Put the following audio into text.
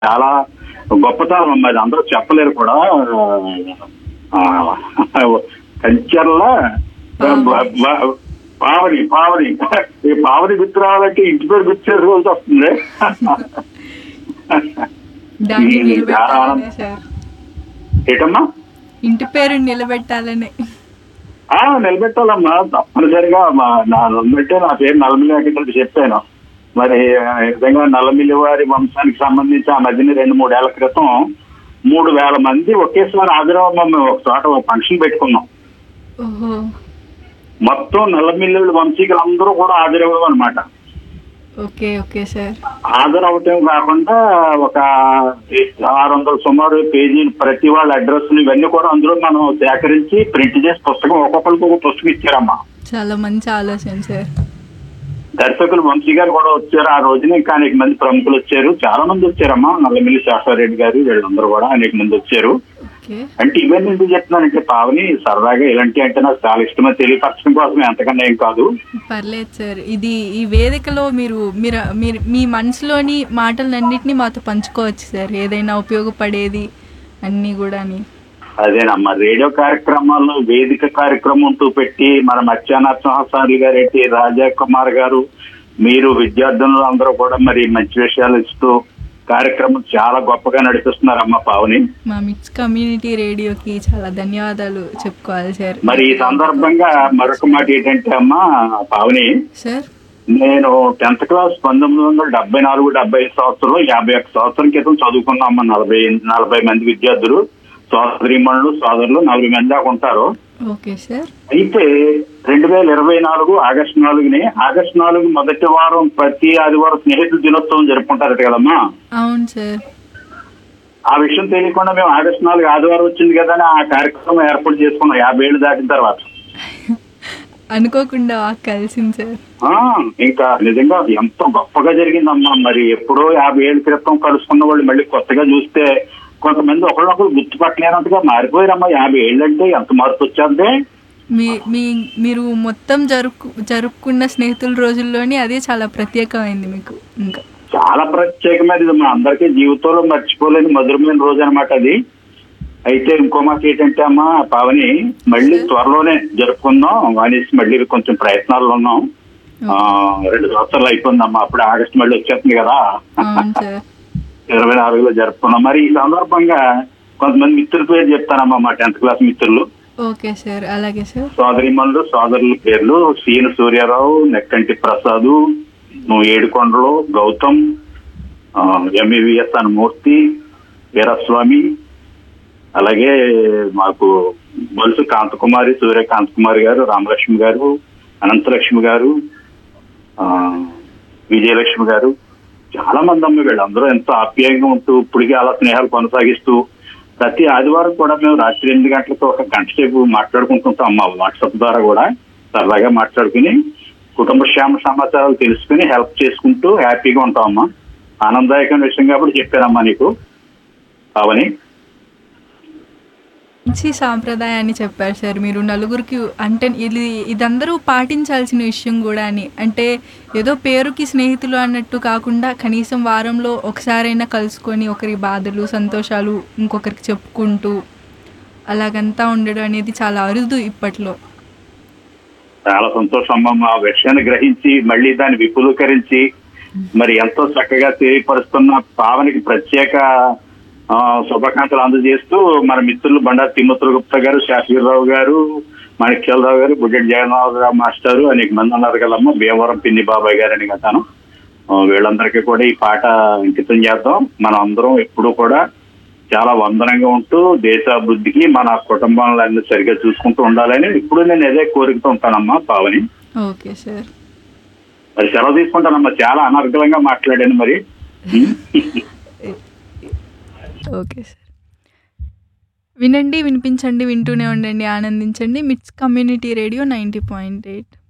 చాలా గొప్పతనం అమ్మా ఇది అందరూ చెప్పలేరు కూడా ఆ, కంచర్ల బ- బ- పావని పావని ఈ పావని గుర్తు రావాలంటే ఇంటి పేరు గుర్తు చేసుకోవాల్సి వస్తుంది దాన్ని ఈ నిలబెట్టాలనే సార్ ఏటమ్మా ఇంటి పేరు నిలబెట్టాలనే ఆ, నిలబెట్టాలమ్మా తప్పనిసరిగా మా నా బట్టే నా పేరు నల్లమిల్లి వెంకటరెడ్డి చెప్పాను మరి ఆ, ఈ విధంగా నల్లమిల్లి వారి వంశానికి సంబంధించి ఆ మధ్యన రెండు మూడేళ్ల క్రితం మూడు వేల మంది ఒకేసారి హాజరవ్వమా మేము ఒక చోట ఒక ఫంక్షన్ పెట్టుకున్నాం ఓహో మొత్తం నల్లమిల్లి వంశీకులు అందరూ కూడా హాజరవ్వడం అనమాట ఓకే ఓకే సార్ హాజరవటం కాకుండా ఒక ఆరు వందల సుమారు పేజీ ప్రతి వాళ్ళ అడ్రస్ ఇవన్నీ కూడా అందులో మనం సేకరించి ప్రింట్ చేసి పుస్తకం ఒక్కొక్కరికి ఒక పుస్తకం ఇచ్చారమ్మా చాలా మంచి ఆలోచన సార్ దర్శకులు వంశీ గారు కూడా వచ్చారు ఆ రోజున ఇంకా అనేక మంది ప్రముఖులు వచ్చారు చాలా మంది వచ్చారమ్మా నల్లమిల్లి శాస్త్రారెడ్డి గారు వీళ్ళందరూ కూడా అనేక మంది వచ్చారు ఓకే అంటే ఇవన్నీ ఎందుకు చెప్తున్నానంటే పావని సరదాగా ఇలాంటి అంటే నాకు చాలా ఇష్టమని తెలియపరచడం కోసం ఎంతకన్నా ఏం కాదు పర్లేదు సార్ ఇది ఈ వేదికలో మీరు మీరు మీరు మీ మనసులోని మాటలన్నింటినీ మాతో పంచుకోవచ్చు సార్ ఏదైనా ఉపయోగపడేది అన్నీ కూడాని అదేనమ్మా రేడియో కార్యక్రమాల్లో వేదిక కార్యక్రమం అంటూ పెట్టి మన మత్స్యానరసింహాచార్యులు గారేంటి రాజా కుమార్ గారు మీరు విద్యార్థులు అందరూ కూడా మరి మంచి విషయాలు ఇస్తూ కార్యక్రమం చాలా గొప్పగా నడిపిస్తున్నారమ్మా పావని మా మిక్స్ కమ్యూనిటీ రేడియోకి చాలా ధన్యవాదాలు చెప్పుకోవాలి సార్ మరి ఈ సందర్భంగా మరొక మాట ఏంటంటే అమ్మా పావని సార్ నేను టెన్త్ క్లాస్ పంతొమ్మిది వందల డెబ్బై నాలుగు డెబ్బై ఐదు సంవత్సరంలో యాభై ఒక్క సంవత్సరం క్రితం చదువుకున్నామ్మా నలభై నలభై మంది విద్యార్థులు సోదరిమణులు సోదరులు నలభై మంది దాకా ఉంటారు ఓకే సార్ అయితే రెండు వేల ఇరవై నాలుగు ఆగస్టు నాలుగుని ఆగస్టు నాలుగు మొదటి వారం ప్రతి ఆదివారం స్నేహితుల దినోత్సవం జరుపుకుంటారట కదమ్మా అవును సార్ ఆ విషయం తెలియకుండా మేము ఆగస్టు నాలుగు ఆదివారం వచ్చింది కదా అని ఆ కార్యక్రమం ఏర్పాటు చేసుకున్నాం యాభై ఏళ్ళు దాటిన తర్వాత అనుకోకుండా వాక్ కలిసింది సార్ ఆ, ఇంకా నిజంగా అది ఎంతో గొప్పగా జరిగిందమ్మా మరి ఎప్పుడో యాభై ఏళ్ళ క్రితం కలుసుకున్న వాళ్ళు మళ్ళీ కొత్తగా చూస్తే కొంతమంది ఒకళ్ళొకరు గుర్తుపట్టలేనట్టుగా మారిపోయారమ్మా యాభై ఏళ్ళు అంటే ఎంత మార్పు వచ్చేది మీ మీ మీరు మొత్తం జరుపు జరుపుకున్న స్నేహితుల రోజుల్లోని అదే చాలా ప్రత్యేకమైంది మీకు ఇంకా చాలా ప్రత్యేకమైనది మా అందరికీ జీవితంలో మర్చిపోలేని మధురమైన రోజు అనమాట అది అయితే ఇంకో మాట ఏంటంటే అమ్మా పావని మళ్ళీ త్వరలోనే జరుపుకుందాం అనేసి మళ్ళీ కొంచెం ప్రయత్నాల్లో ఉన్నాం ఆ, రెండు సంవత్సరాలు అయిపోయిందమ్మా అప్పుడు ఆగస్టు మళ్ళీ వచ్చేస్తుంది కదా అవును సార్ ఇరవై నాలుగులో జరుపుకున్నాం మరి ఈ సందర్భంగా కొంతమంది మిత్రుల పేరు చెప్తానమ్మా మా టెన్త్ క్లాస్ మిత్రులు ఓకే సార్ అలాగే సార్ సోదరిమణులు సోదరుల పేర్లు సీన సూర్యారావు నెక్కంటి ప్రసాదు నువ్వు ఏడుకొండలు గౌతమ్ ఎంఈవిఎస్ అని మూర్తి వీరస్వామి అలాగే మాకు బొలుసు కాంతకుమారి సూర్య కాంతకుమారి గారు రామలక్ష్మి గారు అనంతలక్ష్మి గారు ఆ, విజయలక్ష్మి గారు చాలా మంది అమ్మ వీళ్ళందరూ ఎంతో ఆప్యాయంగా ఉంటూ ఇప్పటికీ అలా స్నేహాలు కొనసాగిస్తూ ప్రతి ఆదివారం కూడా మేము రాత్రి ఎనిమిది గంటలకు ఒక గంట సేపు మాట్లాడుకుంటుంటాం అమ్మ వాట్సాప్ ద్వారా కూడా సరదాగా మాట్లాడుకుని కుటుంబ క్షేమ సమాచారాలు తెలుసుకుని హెల్ప్ చేసుకుంటూ హ్యాపీగా ఉంటాం అమ్మా ఆనందదాయకమైన విషయం కాబట్టి చెప్పానమ్మా నీకు అవని మంచి సాంప్రదాయాన్ని చెప్పారు సార్ మీరు నలుగురికి అంటే ఇది ఇదందరూ పాటించాల్సిన విషయం కూడా అని అంటే ఏదో పేరుకి స్నేహితులు అన్నట్టు కాకుండా కనీసం వారంలో ఒకసారైనా కలుసుకొని ఒకరి బాధలు సంతోషాలు ఇంకొకరికి చెప్పుకుంటూ అలాగంతా ఉండడం అనేది చాలా అరుదు ఇప్పట్లో చాలా సంతోషం అమ్మ ఆ విషయాన్ని గ్రహించి మళ్ళీ దాన్ని విపులీకరించి మరి ఎంతో చక్కగా తెలియపరుస్తున్న పావనికి ప్రత్యేక ఆ, శుభాకాంక్షలు అందజేస్తూ మన మిత్రులు బండారు తిమ్మతుల గుప్తా గారు శాస్త్రీరావు గారు మాణిక్యాలరావు గారు బుడ్డెడ్ జగన్నాథరావు మాస్టారు అనేక మంది ఉన్నారు కదమ్మా భీమవరం పిన్ని బాబాయ్ గారు అని కథను వీళ్ళందరికీ కూడా ఈ పాట అంకితం చేద్దాం మనం అందరం ఎప్పుడూ కూడా చాలా వందనంగా ఉంటూ దేశాభివృద్ధికి మన కుటుంబాలన్నీ సరిగ్గా చూసుకుంటూ ఉండాలని ఇప్పుడు నేను అదే కోరికతో ఉంటానమ్మా పావని ఓకే సార్ మరి సెలవు తీసుకుంటానమ్మా చాలా అనర్గళంగా మాట్లాడాను మరి ఓకే సార్ వినండి వినిపించండి వింటూనే ఉండండి ఆనందించండి MITS community radio ninety point eight